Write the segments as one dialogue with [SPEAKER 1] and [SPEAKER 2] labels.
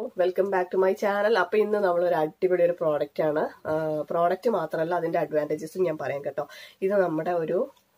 [SPEAKER 1] welcome back to my channel അപ്പൊ ഇന്ന് നമ്മൾ ഒരു അടിപൊളി ഒരു പ്രോഡക്റ്റ് ആണ് പ്രോഡക്റ്റ് മാത്രമല്ല അതിന്റെ അഡ്വാൻറ്റേജസും ഞാൻ പറയാം കേട്ടോ ഇത് നമ്മുടെ ഒരു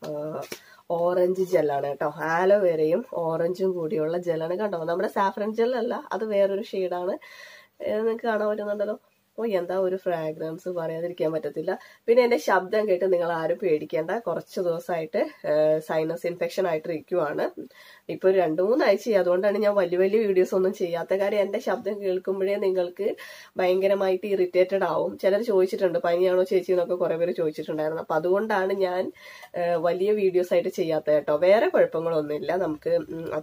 [SPEAKER 1] ഓറഞ്ച് ജെല്ലാണ് കേട്ടോ ആലോവേരയും ഓറഞ്ചും കൂടിയുള്ള ജെല്ലാണ് കണ്ടോ നമ്മുടെ സാഫ്രൻ ജെല്ലല്ല അത് വേറൊരു ഷെയ്ഡാണ് നിങ്ങൾക്ക് കാണാൻ പറ്റുന്നുണ്ടല്ലോ ഓ എന്താ ഒരു ഫ്രാഗ്രൻസ് പറയാതിരിക്കാൻ പറ്റത്തില്ല പിന്നെ എന്റെ ശബ്ദം കേട്ട് നിങ്ങൾ ആരും പേടിക്കേണ്ട കുറച്ച് ദിവസമായിട്ട് സൈനസ് ഇൻഫെക്ഷൻ ആയിട്ട് ഇരിക്കുവാണ് ഇപ്പൊ ഒരു രണ്ടു മൂന്നാഴ്ച അതുകൊണ്ടാണ് ഞാൻ വലിയ വലിയ വീഡിയോസ് ഒന്നും ചെയ്യാത്ത കാര്യം എന്റെ ശബ്ദം കേൾക്കുമ്പോഴേ നിങ്ങൾക്ക് ഭയങ്കരമായിട്ട് ഇറിറ്റേറ്റഡ് ആവും ചിലർ ചോദിച്ചിട്ടുണ്ട് പനിയാണോ ചേച്ചി എന്നൊക്കെ കുറെ പേര് ചോദിച്ചിട്ടുണ്ടായിരുന്നു അപ്പൊ അതുകൊണ്ടാണ് ഞാൻ വലിയ വീഡിയോസ് ആയിട്ട് ചെയ്യാത്ത കേട്ടോ വേറെ കുഴപ്പങ്ങളൊന്നുമില്ല നമുക്ക്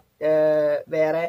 [SPEAKER 1] വേറെ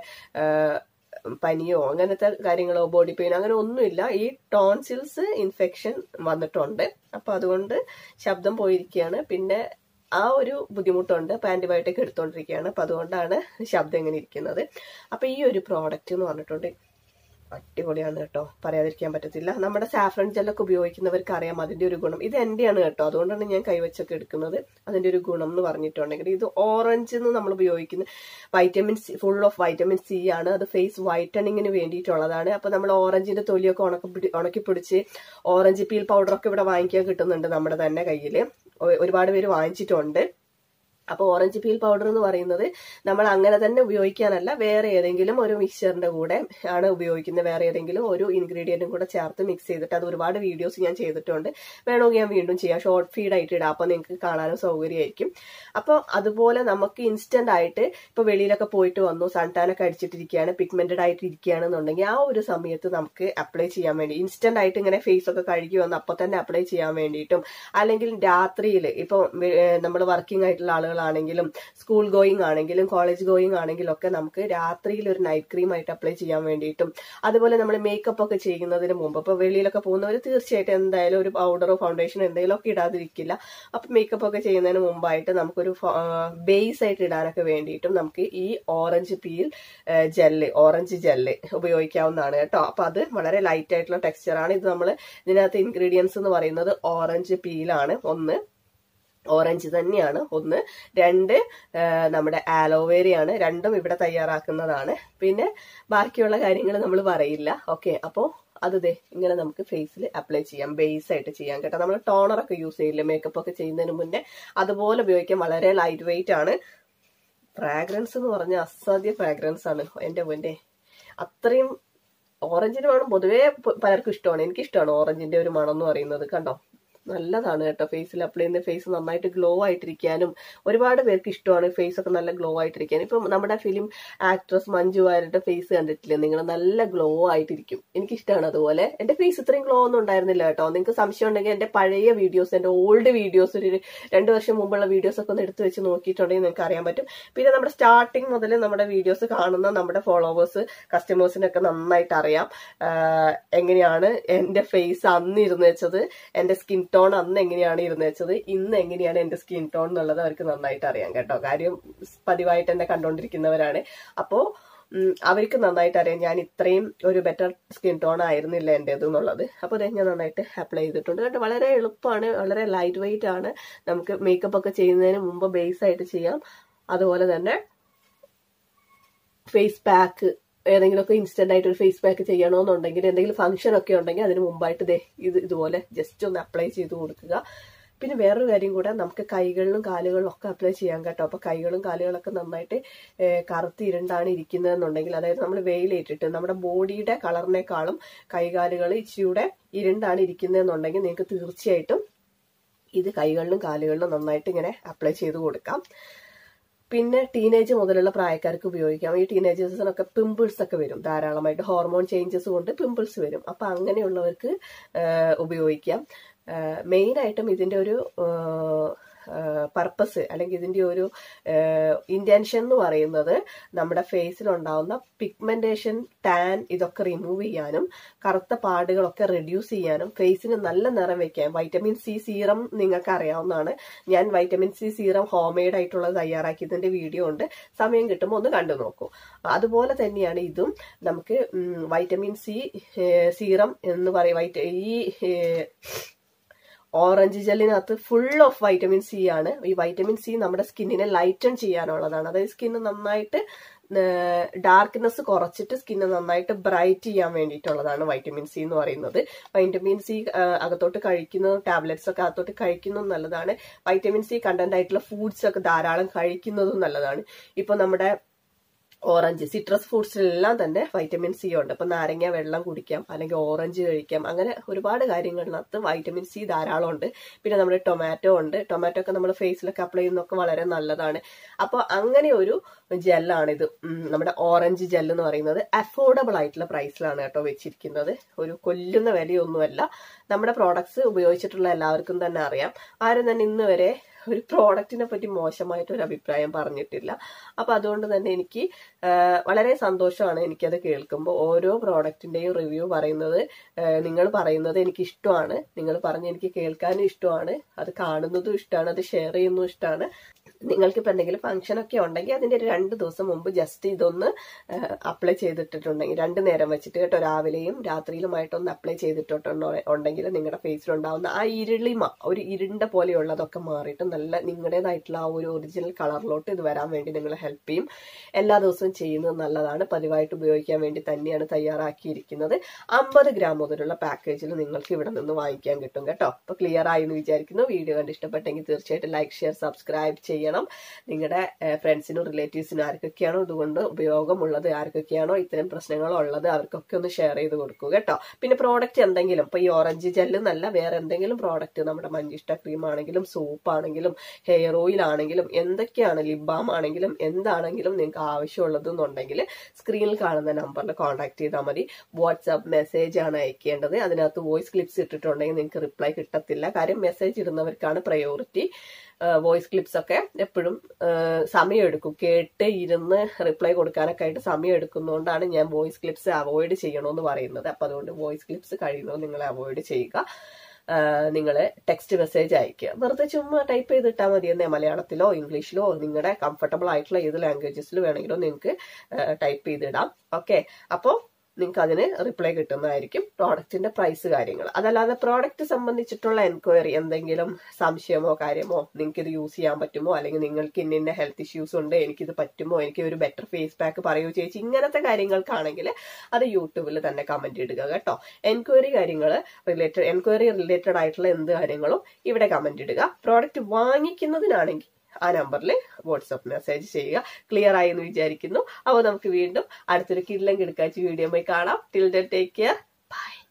[SPEAKER 1] പനിയോ അങ്ങനത്തെ കാര്യങ്ങളോ ബോഡി പെയിൻ അങ്ങനെ ഒന്നുമില്ല ഈ ടോൺസിൽസ് ഇൻഫെക്ഷൻ വന്നിട്ടുണ്ട് അപ്പൊ അതുകൊണ്ട് ശബ്ദം പോയിരിക്കുകയാണ് പിന്നെ ആ ഒരു ബുദ്ധിമുട്ടുണ്ട് അപ്പൊ ആന്റിബയോട്ടിക് എടുത്തോണ്ടിരിക്കുകയാണ് അപ്പൊ അതുകൊണ്ടാണ് ശബ്ദം ഇങ്ങനെ ഇരിക്കുന്നത് അപ്പൊ ഈ ഒരു പ്രോഡക്റ്റ് എന്ന് പറഞ്ഞിട്ടുണ്ട് അടിപൊളിയാണ് കേട്ടോ പറയാതിരിക്കാൻ പറ്റത്തില്ല നമ്മുടെ സാഫ്രൺ ജെല്ലൊക്കെ ഉപയോഗിക്കുന്നവർക്ക് അറിയാം അതിന്റെ ഒരു ഗുണം ഇത് എന്റെയാണ് കേട്ടോ അതുകൊണ്ടാണ് ഞാൻ കൈവച്ചൊക്കെ എടുക്കുന്നത് അതിന്റെ ഒരു ഗുണം എന്ന് പറഞ്ഞിട്ടുണ്ടെങ്കിൽ ഇത് ഓറഞ്ച് എന്ന് നമ്മൾ ഉപയോഗിക്കുന്ന vitamin C full of vitamin C ആണ് അത് ഫേസ് വൈറ്റണിങ്ങിന് വേണ്ടിയിട്ടുള്ളതാണ് അപ്പൊ നമ്മൾ ഓറഞ്ചിന്റെ തൊലിയൊക്കെ ഉണക്കി ഉണക്കി പിടിച്ച് ഓറഞ്ച് പീൽ പൗഡറൊക്കെ ഇവിടെ വാങ്ങിക്കാൻ കിട്ടുന്നുണ്ട് നമ്മുടെ തന്നെ കയ്യിൽ ഒരുപാട് പേര് വാങ്ങിച്ചിട്ടുണ്ട് അപ്പോൾ ഓറഞ്ച് പീൽ പൗഡർ എന്ന് പറയുന്നത് നമ്മൾ അങ്ങനെ തന്നെ ഉപയോഗിക്കാനല്ല വേറെ ഏതെങ്കിലും ഒരു മിക്സറിന്റെ കൂടെ ആണ് ഉപയോഗിക്കുന്നത് വേറെ ഏതെങ്കിലും ഒരു ഇൻഗ്രീഡിയന്റും കൂടെ ചേർത്ത് മിക്സ് ചെയ്തിട്ട് അത് ഒരുപാട് വീഡിയോസ് ഞാൻ ചെയ്തിട്ടുണ്ട് വേണമെങ്കിൽ ഞാൻ വീണ്ടും ചെയ്യാം ഷോർട്ട് ഫീഡ് ആയിട്ട് ഇടാം അപ്പോൾ നിങ്ങൾക്ക് കാണാനും സൗകര്യമായിരിക്കും അപ്പോൾ അതുപോലെ നമുക്ക് ഇൻസ്റ്റന്റ് ആയിട്ട് ഇപ്പോൾ വെളിയിലൊക്കെ പോയിട്ട് വന്നു സൺടാനൊക്കെ അടിച്ചിട്ടിരിക്കുകയാണ് പിഗ്മെന്റഡ് ആയിട്ട് ഇരിക്കുകയാണെന്നുണ്ടെങ്കിൽ ആ ഒരു സമയത്ത് നമുക്ക് അപ്ലൈ ചെയ്യാൻ വേണ്ടി ഇൻസ്റ്റന്റ് ആയിട്ട് ഇങ്ങനെ ഫേസ് ഒക്കെ കഴുകി വന്ന് അപ്പോൾ തന്നെ അപ്ലൈ ചെയ്യാൻ വേണ്ടിയിട്ടും അല്ലെങ്കിൽ രാത്രിയിൽ ഇപ്പോൾ നമ്മൾ വർക്കിംഗ് ആയിട്ടുള്ള ആളുകൾ ആണെങ്കിലും സ്കൂൾ ഗോയിങ് ആണെങ്കിലും കോളേജ് ഗോയിങ് ആണെങ്കിലും ഒക്കെ നമുക്ക് രാത്രിയിൽ ഒരു നൈറ്റ് ക്രീം ആയിട്ട് അപ്ലൈ ചെയ്യാൻ വേണ്ടിയിട്ടും അതുപോലെ നമ്മൾ മേക്കപ്പ് ഒക്കെ ചെയ്യുന്നതിന് മുമ്പ് ഇപ്പൊ വെളിയിലൊക്കെ പോകുന്നവർ തീർച്ചയായിട്ടും എന്തായാലും ഒരു പൗഡറോ ഫൗണ്ടേഷനോ എന്തെങ്കിലും ഒക്കെ ഇടാതിരിക്കില്ല അപ്പൊ മേക്കപ്പ് ഒക്കെ ചെയ്യുന്നതിന് മുമ്പായിട്ട് നമുക്കൊരു ബേസ് ആയിട്ട് ഇടാനൊക്കെ വേണ്ടിയിട്ടും നമുക്ക് ഈ orange peel gel orange gel ഉപയോഗിക്കാവുന്നതാണ് കേട്ടോ അപ്പൊ അത് വളരെ ലൈറ്റ് ആയിട്ടുള്ള ടെക്സ്ചറാണ് ഇത് നമ്മൾ ഇതിനകത്ത് ഇൻഗ്രീഡിയൻസ് എന്ന് പറയുന്നത് ഓറഞ്ച് പീലാണ് ഒന്ന് ഓറഞ്ച് തന്നെയാണ് ഒന്ന് രണ്ട് നമ്മുടെ ആലോവേരയാണ് രണ്ടും ഇവിടെ തയ്യാറാക്കുന്നതാണ് പിന്നെ ബാക്കിയുള്ള കാര്യങ്ങൾ നമ്മൾ പറയില്ല ഓക്കെ അപ്പോൾ അത് ദേ ഇങ്ങനെ നമുക്ക് ഫേസിൽ അപ്ലൈ ചെയ്യാം ബേസ് ആയിട്ട് ചെയ്യാം കേട്ടോ നമ്മൾ ടോണറൊക്കെ യൂസ് ചെയ്യില്ല മേക്കപ്പ് ഒക്കെ ചെയ്യുന്നതിന് മുന്നേ അതുപോലെ ഉപയോഗിക്കാൻ വളരെ ലൈറ്റ് വെയിറ്റ് ആണ് ഫ്രാഗ്രൻസ് എന്ന് പറഞ്ഞാൽ അസാധ്യ ഫ്രാഗ്രൻസ് ആണ് എൻ്റെ മുന്നേ അത്രയും ഓറഞ്ചിന് മണം പൊതുവേ പലർക്കും ഇഷ്ടമാണ് എനിക്ക് ഇഷ്ടമാണ് ഓറഞ്ചിന്റെ ഒരു മണം എന്ന് പറയുന്നത് കണ്ടോ നല്ലതാണ് കേട്ടോ ഫേസിൽ അപ്ലൈ ചെയ്യുന്ന ഫേസ് നന്നായിട്ട് ഗ്ലോ ആയിട്ടിരിക്കാനും ഒരുപാട് പേർക്ക് ഇഷ്ടമാണ് ഫേസ് ഒക്കെ നല്ല ഗ്ലോ ആയിട്ടിരിക്കാനും ഇപ്പം നമ്മുടെ ഫിലിം ആക്ട്രസ് മഞ്ജു വാര്യരുടെ ഫേസ് കണ്ടിട്ടില്ലേ നിങ്ങൾ നല്ല ഗ്ലോ ആയിട്ടിരിക്കും എനിക്കിഷ്ടമാണ് അതുപോലെ എന്റെ ഫേസ് ഇത്രയും ഗ്ലോ ഒന്നും ഉണ്ടായിരുന്നില്ല കേട്ടോ നിങ്ങൾക്ക് സംശയം ഉണ്ടെങ്കിൽ എന്റെ പഴയ വീഡിയോസ് എന്റെ ഓൾഡ് വീഡിയോസ് ഒരു രണ്ട് വർഷം മുമ്പുള്ള വീഡിയോസ് ഒക്കെ ഒന്ന് എടുത്തു വെച്ച് നോക്കിയിട്ടുണ്ടെങ്കിൽ നിങ്ങൾക്ക് അറിയാൻ പറ്റും പിന്നെ നമ്മുടെ സ്റ്റാർട്ടിങ് മുതൽ നമ്മുടെ വീഡിയോസ് കാണുന്ന നമ്മുടെ ഫോളോവേഴ്സ് കസ്റ്റമേഴ്സിനൊക്കെ നന്നായിട്ട് അറിയാം എങ്ങനെയാണ് എന്റെ ഫേസ് അന്ന് ഇരുന്ന് വെച്ചത് എന്റെ സ്കിൻ ടോൺ അന്ന് എങ്ങനെയാണ് ഇരുന്ന് വെച്ചത് ഇന്ന് എങ്ങനെയാണ് എന്റെ സ്കിൻ ടോൺ എന്നുള്ളത് അവർക്ക് നന്നായിട്ട് അറിയാം കേട്ടോ കാര്യം പതിവായിട്ട് എന്നെ കണ്ടുകൊണ്ടിരിക്കുന്നവരാണ് അപ്പോ അവർക്ക് നന്നായിട്ട് അറിയാം ഞാൻ ഇത്രയും ഒരു ബെറ്റർ സ്കിൻ ടോൺ ആയിരുന്നില്ല എൻ്റെത് എന്നുള്ളത് അപ്പോൾ അതെ ഞാൻ നന്നായിട്ട് അപ്ലൈ ചെയ്തിട്ടുണ്ട് കേട്ടോ വളരെ എളുപ്പമാണ് വളരെ ലൈറ്റ് വെയിറ്റ് ആണ് നമുക്ക് മേക്കപ്പ് ഒക്കെ ചെയ്യുന്നതിന് മുമ്പ് ബേസ് ആയിട്ട് ചെയ്യാം അതുപോലെ തന്നെ ഫേസ് പാക്ക് ഏതെങ്കിലുമൊക്കെ ഇൻസ്റ്റന്റ് ആയിട്ട് ഒരു ഫേസ് പാക്ക് ചെയ്യണമെന്നുണ്ടെങ്കിൽ എന്തെങ്കിലും ഫംഗ്ഷൻ ഒക്കെ ഉണ്ടെങ്കിൽ അതിന് മുമ്പായിട്ട് ദേ ഇത് ഇതുപോലെ ജസ്റ്റ് ഒന്ന് അപ്ലൈ ചെയ്ത് കൊടുക്കുക പിന്നെ വേറൊരു കാര്യം കൂടെ നമുക്ക് കൈകളിലും കാലുകളിലും ഒക്കെ അപ്ലൈ ചെയ്യാൻ കേട്ടോ അപ്പൊ കൈകളും കാലുകളൊക്കെ നന്നായിട്ട് കറുത്ത് ഇരുണ്ടാണ് ഇരിക്കുന്നതെന്നുണ്ടെങ്കിൽ അതായത് നമ്മൾ വെയിലേറ്റിട്ട് നമ്മുടെ ബോഡിയുടെ കളറിനേക്കാളും കൈകാലുകൾ ഇച്ചിരിയുടെ ഇരുണ്ടാണ് ഇരിക്കുന്നതെന്നുണ്ടെങ്കിൽ നിങ്ങൾക്ക് തീർച്ചയായിട്ടും ഇത് കൈകളിലും കാലുകളിലും നന്നായിട്ട് ഇങ്ങനെ അപ്ലൈ ചെയ്ത് കൊടുക്കാം പിന്നെ ടീനേജ് മുതലുള്ള പ്രായക്കാർക്ക് ഉപയോഗിക്കാം ഈ ടീനേജേഴ്സിനൊക്കെ പിമ്പിൾസ് ഒക്കെ വരും ധാരാളമായിട്ട് ഹോർമോൺ ചേഞ്ചസ് കൊണ്ട് പിമ്പിൾസ് വരും അപ്പൊ അങ്ങനെയുള്ളവർക്ക് ഉപയോഗിക്കാം മെയിൻ ആയിട്ടും ഇതിന്റെ ഒരു പർപ്പസ് അല്ലെങ്കിൽ ഇതിന്റെ ഒരു ഇന്റൻഷൻ എന്ന് പറയുന്നത് നമ്മുടെ ഫേസിൽ ഉണ്ടാവുന്ന പിഗ്മെന്റേഷൻ ടാൻ ഇതൊക്കെ റിമൂവ് ചെയ്യാനും കറുത്ത പാടുകളൊക്കെ റെഡ്യൂസ് ചെയ്യാനും ഫേസിന് നല്ല നിറം വെക്കാൻ വൈറ്റമിൻ സി സീറം നിങ്ങൾക്ക് അറിയാവുന്നതാണ് ഞാൻ vitamin C serum home made ആയിട്ടുള്ളത് തയ്യാറാക്കിയതിന്റെ വീഡിയോ ഉണ്ട് സമയം കിട്ടുമ്പോൾ ഒന്ന് കണ്ടു നോക്കൂ അതുപോലെ തന്നെയാണ് ഇതും നമുക്ക് വൈറ്റമിൻ സി സീറം എന്ന് പറയും വൈറ്റ ഈ ഓറഞ്ച് ജെല്ലിനകത്ത് ഫുൾ ഓഫ് വൈറ്റമിൻ സി ആണ് ഈ വൈറ്റമിൻ സി നമ്മുടെ സ്കിന്നിനെ ലൈറ്റൺ ചെയ്യാനുള്ളതാണ് അതായത് സ്കിന്ന് നന്നായിട്ട് ഡാർക്ക്നെസ് കുറച്ചിട്ട് സ്കിന്ന് നന്നായിട്ട് ബ്രൈറ്റ് ചെയ്യാൻ വേണ്ടിയിട്ടുള്ളതാണ് വൈറ്റമിൻ സി എന്ന് പറയുന്നത് വൈറ്റമിൻ സി അകത്തോട്ട് കഴിക്കുന്ന ടാബ്ലറ്റ്സ് ഒക്കെ അകത്തോട്ട് കഴിക്കുന്നതും നല്ലതാണ് വൈറ്റമിൻ സി കണ്ടന്റ് ആയിട്ടുള്ള ഫുഡ്സ് ഒക്കെ ധാരാളം കഴിക്കുന്നതും നല്ലതാണ് ഇപ്പൊ നമ്മുടെ ഓറഞ്ച് സിട്രസ് ഫ്രൂട്ട്സിലെല്ലാം തന്നെ വൈറ്റമിൻ സി ഉണ്ട് ഇപ്പൊ നാരങ്ങ വെള്ളം കുടിക്കാം അല്ലെങ്കിൽ ഓറഞ്ച് കഴിക്കാം അങ്ങനെ ഒരുപാട് കാര്യങ്ങളിനകത്ത് വൈറ്റമിൻ സി ധാരാളം ഉണ്ട് പിന്നെ നമ്മുടെ ടൊമാറ്റോ ഉണ്ട് ടൊമാറ്റോ ഒക്കെ നമ്മൾ ഫേസിലൊക്കെ അപ്ലൈ ചെയ്യുന്നതൊക്കെ വളരെ നല്ലതാണ് അപ്പോൾ അങ്ങനെ ഒരു ജെല്ലാണിത് ഉം, നമ്മുടെ ഓറഞ്ച് ജെൽ എന്ന് പറയുന്നത് അഫോർഡബിൾ ആയിട്ടുള്ള പ്രൈസിലാണ് കേട്ടോ വെച്ചിരിക്കുന്നത് ഒരു കൊല്ലുന്ന വിലയൊന്നുമല്ല നമ്മുടെ പ്രോഡക്ട്സ് ഉപയോഗിച്ചിട്ടുള്ള എല്ലാവർക്കും തന്നെ അറിയാം ആരും തന്നെ ഇന്ന് വരെ ഒരു പ്രോഡക്റ്റിനെ പറ്റി മോശമായിട്ട് ഒരു അഭിപ്രായം പറഞ്ഞിട്ടില്ല അപ്പൊ അതുകൊണ്ട് തന്നെ എനിക്ക് ആ, വളരെ സന്തോഷമാണ് എനിക്കത് കേൾക്കുമ്പോൾ ഓരോ പ്രോഡക്റ്റിന്റെയും റിവ്യൂ പറയുന്നത് നിങ്ങൾ പറയുന്നത് എനിക്ക് ഇഷ്ടമാണ് നിങ്ങൾ പറഞ്ഞ് എനിക്ക് കേൾക്കാനും ഇഷ്ടമാണ് അത് കാണുന്നതും ഇഷ്ടമാണ് അത് ഷെയർ ചെയ്യുന്നതും ഇഷ്ടമാണ് നിങ്ങൾക്ക് ഇപ്പൊ എന്തെങ്കിലും ഫംഗ്ഷൻ ഒക്കെ ഉണ്ടെങ്കിൽ അതിന്റെ ഒരു രണ്ട് ദിവസം മുമ്പ് ജസ്റ്റ് ഇതൊന്ന് അപ്ലൈ ചെയ്തിട്ടുണ്ടെങ്കിൽ രണ്ട് നേരം വെച്ചിട്ട് കേട്ടോ രാവിലെയും രാത്രിയിലുമായിട്ടൊന്ന് അപ്ലൈ ചെയ്തിട്ടുണ്ടെങ്കിൽ നിങ്ങളുടെ ഫേസിലുണ്ടാവുന്ന ആ ഇരുളിമ ഒരു ഇരുണ്ട പോലെയുള്ളതൊക്കെ മാറിയിട്ട് നല്ല നിങ്ങളുടേതായിട്ടുള്ള ആ ഒരു ഒറിജിനൽ കളറിലോട്ട് ഇത് വരാൻ വേണ്ടി നിങ്ങളെ ഹെൽപ്പ് ചെയ്യും എല്ലാ ദിവസവും ചെയ്യുന്നത് നല്ലതാണ് പതിവായിട്ട് ഉപയോഗിക്കാൻ വേണ്ടി തന്നെയാണ് തയ്യാറാക്കിയിരിക്കുന്നത് അമ്പത് ഗ്രാം മുതലുള്ള പാക്കേജിൽ നിങ്ങൾക്ക് ഇവിടെ നിന്ന് വാങ്ങിക്കാൻ കിട്ടും കേട്ടോ അപ്പൊ ക്ലിയർ ആയി എന്ന് വിചാരിക്കുന്നു വീഡിയോ കണ്ട് ഇഷ്ടപ്പെട്ടെങ്കിൽ തീർച്ചയായിട്ടും ലൈക്ക് ഷെയർ സബ്സ്ക്രൈബ് ചെയ്യണം നിങ്ങളുടെ ഫ്രണ്ട്സിനും റിലേറ്റീവ്സിനും ആർക്കൊക്കെയാണോ ഇതുകൊണ്ട് ഉപയോഗമുള്ളത് ആർക്കൊക്കെയാണോ ഇത്തരം പ്രശ്നങ്ങൾ ഉള്ളത് അവർക്കൊക്കെ ഒന്ന് ഷെയർ ചെയ്ത് കൊടുക്കുക കേട്ടോ പിന്നെ പ്രോഡക്റ്റ് എന്തെങ്കിലും ഇപ്പൊ ഈ ഓറഞ്ച് ജെല്ല് എന്നല്ല വേറെ എന്തെങ്കിലും പ്രോഡക്റ്റ് നമ്മുടെ മഞ്ചിഷ്ട ക്രീം ആണെങ്കിലും സോപ്പ് ആണെങ്കിലും ഹെയർ ഓയിൽ ആണെങ്കിലും എന്തൊക്കെയാണ് ലിപ് ബാം ആണെങ്കിലും എന്താണെങ്കിലും നിങ്ങൾക്ക് ആവശ്യമുള്ളത് എന്നുണ്ടെങ്കിൽ സ്ക്രീനിൽ കാണുന്ന നമ്പറിൽ കോൺടാക്ട് ചെയ്താൽ മതി വാട്സാപ്പ് മെസ്സേജ് ആണ് അയക്കേണ്ടത് അതിനകത്ത് വോയിസ് ക്ലിപ്സ് ഇട്ടിട്ടുണ്ടെങ്കിൽ നിങ്ങൾക്ക് റിപ്ലൈ കിട്ടത്തില്ല കാര്യം മെസ്സേജ് ഇടുന്നവർക്കാണ് പ്രയോറിറ്റി വോയിസ് ക്ലിപ്സ് ഒക്കെ എപ്പോഴും സമയമെടുക്കും കേട്ട് ഇരുന്ന് റിപ്ലൈ കൊടുക്കാനൊക്കെ ആയിട്ട് സമയം എടുക്കുന്നതുകൊണ്ടാണ് ഞാൻ വോയിസ് ക്ലിപ്സ് അവോയ്ഡ് ചെയ്യണമെന്ന് പറയുന്നത് അപ്പൊ അതുകൊണ്ട് വോയിസ് ക്ലിപ്സ് കഴിയുന്നത് നിങ്ങൾ അവോയ്ഡ് ചെയ്യുക നിങ്ങൾ ടെക്സ്റ്റ് മെസ്സേജ് അയക്കുക വെറുതെ ചുമ്മാ ടൈപ്പ് ചെയ്തിട്ടാൽ മതി എന്നേ മലയാളത്തിലോ ഇംഗ്ലീഷിലോ നിങ്ങളുടെ കംഫർട്ടബിൾ ആയിട്ടുള്ള ഏത് ലാംഗ്വേജസിൽ വേണമെങ്കിലോ നിങ്ങൾക്ക് ടൈപ്പ് ചെയ്തിടാം ഓക്കെ അപ്പോൾ നിങ്ങൾക്ക് അതിന് റിപ്ലൈ കിട്ടുന്നതായിരിക്കും പ്രോഡക്റ്റിന്റെ പ്രൈസ് കാര്യങ്ങൾ അതല്ലാതെ പ്രോഡക്റ്റ് സംബന്ധിച്ചിട്ടുള്ള എൻക്വയറി എന്തെങ്കിലും സംശയമോ കാര്യമോ നിങ്ങൾക്ക് ഇത് യൂസ് ചെയ്യാൻ പറ്റുമോ അല്ലെങ്കിൽ നിങ്ങൾക്ക് ഇന്ന ഇന്ന ഹെൽത്ത് ഇഷ്യൂസ് ഉണ്ട് എനിക്കിത് പറ്റുമോ എനിക്ക് ഒരു ബെറ്റർ ഫേസ് പാക്ക് പറയൂ ചേച്ചി ഇങ്ങനത്തെ കാര്യങ്ങൾക്കാണെങ്കിൽ അത് യൂട്യൂബിൽ തന്നെ കമന്റ് ഇടുക കേട്ടോ എൻക്വയറി കാര്യങ്ങൾ റിലേറ്റഡ് എൻക്വയറി റിലേറ്റഡ് ആയിട്ടുള്ള എന്ത് കാര്യങ്ങളും ഇവിടെ കമന്റ് ഇടുക പ്രോഡക്റ്റ് വാങ്ങിക്കുന്നതിനാണെങ്കിൽ ആ നമ്പറിൽ വാട്സപ്പ് മെസ്സേജ് ചെയ്യുക ക്ലിയർ ആയി എന്ന് വിചാരിക്കുന്നു അപ്പോൾ നമുക്ക് വീണ്ടും അടുത്തൊരു കിഡ്ലം കിടക്കാച്ച് വീഡിയോ കാണാം till the take care by